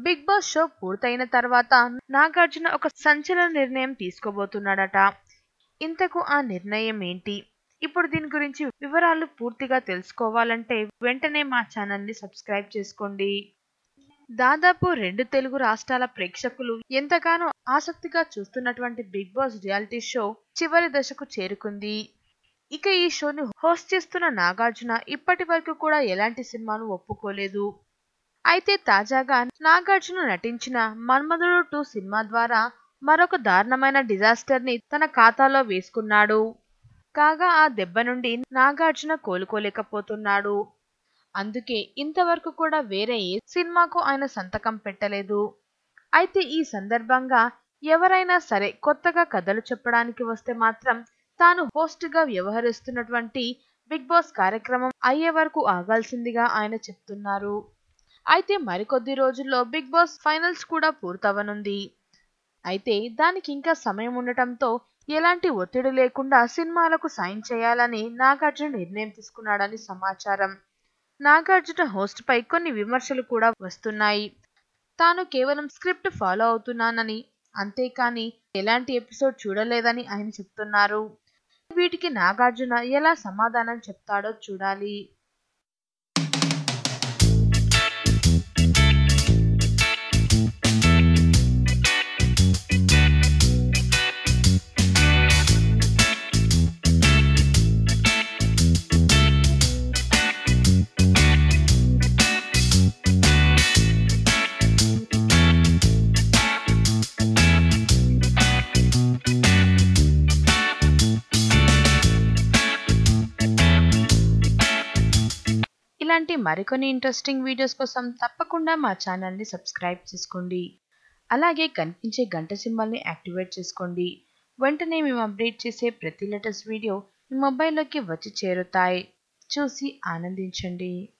big boss show పూర్తయిన తర్వాత నాగార్జున ఒక సంచలన నిర్ణయం తీసుకోబోతున్నాడట ఇంతకు ఆ నిర్ణయం ఏంటి ఇప్పుడు దీని గురించి వివరాలు పూర్తిగా తెలుసుకోవాలంటే వెంటనే మా ఛానల్ని సబ్స్క్రైబ్ చేసుకోండి దాదాపు రెండు తెలుగు రాష్ట్రాల ప్రేక్షకులు ఎంతగానో ఆసక్తిగా చూస్తున్నటువంటి బిగ్ బాస్ రియాలిటీ షో చివరి దశకు చేరుకుంది ఇక ఈ షోని హోస్ట్ చేస్తున్న నాగార్జున ఇప్పటి వరకు కూడా ఎలాంటి సినిమాను ఒప్పుకోలేదు అయితే తాజాగా నాగార్జున నటించిన మన్మధుడు టూ సినిమా ద్వారా మరొక దారుణమైన డిజాస్టర్ ని తన ఖాతాలో వేసుకున్నాడు కాగా ఆ దెబ్బ నుండి నాగార్జున కోలుకోలేకపోతున్నాడు అందుకే ఇంతవరకు కూడా వేరే ఏ సినిమాకు ఆయన సంతకం పెట్టలేదు అయితే ఈ సందర్భంగా ఎవరైనా సరే కొత్తగా కథలు చెప్పడానికి వస్తే మాత్రం తాను హోస్ట్ గా వ్యవహరిస్తున్నటువంటి బిగ్ బాస్ కార్యక్రమం అయ్యే వరకు ఆగాల్సిందిగా ఆయన చెప్తున్నారు అయితే మరికొద్ది రోజుల్లో బిగ్ బాస్ ఫైనల్స్ కూడా పూర్తవనుంది అయితే దానికి ఇంకా సమయం ఉండటంతో ఎలాంటి ఒత్తిడి లేకుండా సినిమాలకు సైన్ చేయాలని నాగార్జున నిర్ణయం తీసుకున్నాడని సమాచారం నాగార్జున హోస్ట్ పై కొన్ని విమర్శలు కూడా వస్తున్నాయి తాను కేవలం స్క్రిప్ట్ ఫాలో అవుతున్నానని అంతేకాని ఎలాంటి ఎపిసోడ్ చూడలేదని ఆయన చెప్తున్నారు వీటికి నాగార్జున ఎలా సమాధానం చెప్తాడో చూడాలి ఇలాంటి మరికొన్ని ఇంట్రెస్టింగ్ వీడియోస్ కోసం తప్పకుండా మా ఛానల్ని సబ్స్క్రైబ్ చేసుకోండి అలాగే కనిపించే గంట సింబల్ని యాక్టివేట్ చేసుకోండి వెంటనే మేము అప్డేట్ చేసే ప్రతి లేటెస్ట్ వీడియో మీ మొబైల్లోకి వచ్చి చేరుతాయి చూసి ఆనందించండి